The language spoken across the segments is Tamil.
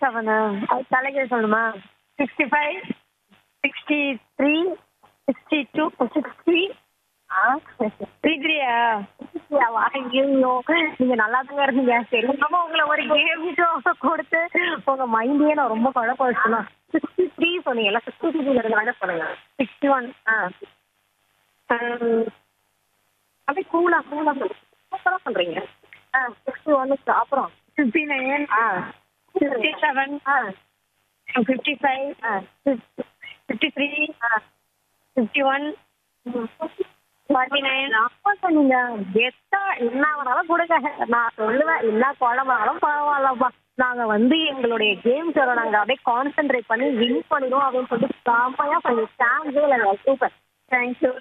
செவனு அது தலைக்கு சொல்லணுமா sixty five sixty three sixty two sixty three த்ரீயா ஐயோ நீங்க நல்லா தான் இருந்தீங்க சரி நம்ம உங்களை ஒரு கேம் கொடுத்து உங்க மைண்டையே நான் ரொம்ப குழப்பம் வச்சுனா சிக்ஸ்டி த்ரீ சொன்னீங்கல்ல சிக்ஸ்டி த்ரீ இருந்தாலும் சொல்லுங்க சிக்ஸ்டி ஒன் ஆ ஹம், அப்படியே கூலா கூலா சூப்பராக சொல்றீங்க ஆ சிக்ஸ்டி ஒன்னு அப்புறம் ஃபிஃப்டி நைன் ஆ ஃபிஃப்டி செவன் ஆ ஃபிஃப்டி ஃபைவ் ஆ ஃபிஃப்டி த்ரீ ஆ ஃபிஃப்டி ஒன் ஃபார்ட்டி நைன் அப்போ சொன்னீங்க எத்தா என்ன வேணாலும் கொடுங்க நான் சொல்லுவேன் என்ன குழம்பாலும் பரவாயில்லப்பா நாங்க வந்து எங்களுடைய கேம்ஸ் நாங்க அப்படியே கான்சென்ட்ரேட் பண்ணி வின் பண்ணிடுவோம் அப்படின்னு சொல்லிட்டு செம்மையா பண்ணி தேங்க்யூ இல்லை சூப்பர் தேங்க்யூ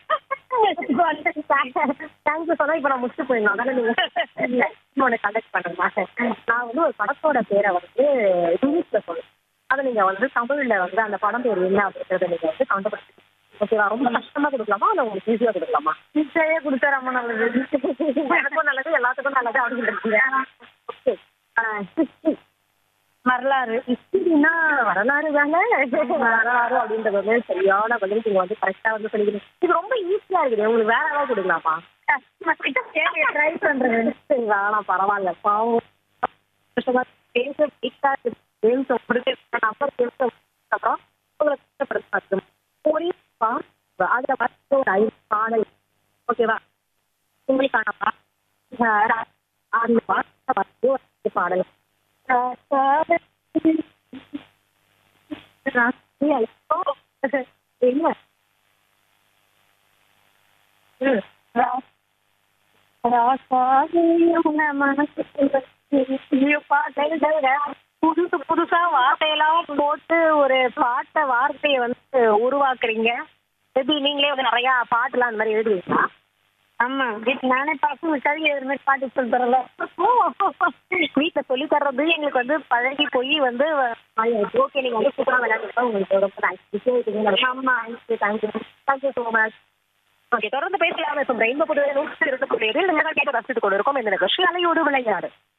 தேங்க்யூ சொன்னா இப்ப நான் முடிச்சு போயிடலாம் தானே நீங்க இல்ல இன்னொன்னு கண்டக்ட் பண்ண மாட்டேன் நான் வந்து ஒரு படத்தோட பேரை வந்து இங்கிலீஷ்ல சொல்லுவேன் அதை நீங்க வந்து தமிழ்ல வந்து அந்த படம் பேர் என்ன அப்படின்றத நீங்க வந்து கண்டுபிடிச்சு ஓகேவா ரொம்ப கஷ்டமா கொடுக்கலாமா இல்லை உங்களுக்கு ஈஸியா கொடுக்கலாமா ஈஸியாவே கொடுத்தா ரொம்ப நல்லது எனக்கும் நல்லது எல்லாத்துக்கும் நல்லது அப்படின்னு இருக்கீங்க ஓகே வரலாறு ஹிஸ்டரினா வரலாறு தானே வரலாறு அப்படின்றது வந்து சரியான பதில் நீங்க வந்து கரெக்டா வந்து சொல்லிக்கிறீங்க இது ரொம்ப ஈஸியா இருக்குது உங்களுக்கு வேற ஏதாவது கொடுக்கலாமா ட்ரை பண்றேன் சரி வேணாம் பரவாயில்ல பாவம் பேச கேம்ஸ் கொடுத்து நம்பர் கேம்ஸ் அப்புறம் உங்களை கஷ்டப்படுத்த ஒரே பாட்டு அதுல வந்து ஒரு ஐந்து பாடல் ஓகேவா உங்களுக்கான பாட்டு அந்த பாட்டை வந்து ஒரு ஐந்து பாடல் என்ன ம். புதுசு புதுசா வார்த்தையெல்லாம் போட்டு ஒரு பாட்டை வார்த்தையை வந்து உருவாக்குறீங்க எப்படி நீங்களே வந்து நிறைய பாட்டுலாம் அந்த மாதிரி எழுதுவீங்களா ஆமா வீட்டு நானே பசங்க கவி எழுதுற மாதிரி பாட்டு சொல்லி தரல வீட்டில் சொல்லி தர்றது எங்களுக்கு வந்து பழகி போய் வந்து ஓகே நீங்க வந்து சூப்பராக விளையாடுறதா உங்களுக்கு ரொம்ப தேங்க்ஸ் ஆமா thank you thank you so much okay தொடர்ந்து பேசலாம் சொல்றேன் இந்த புது நூற்றி இருபத்தி புள்ளி நீங்கள் கேட்டு ரசித்துக் கொண்டிருக்கோம் இந்த நிகழ்ச்சி அலையோடு விளையாடு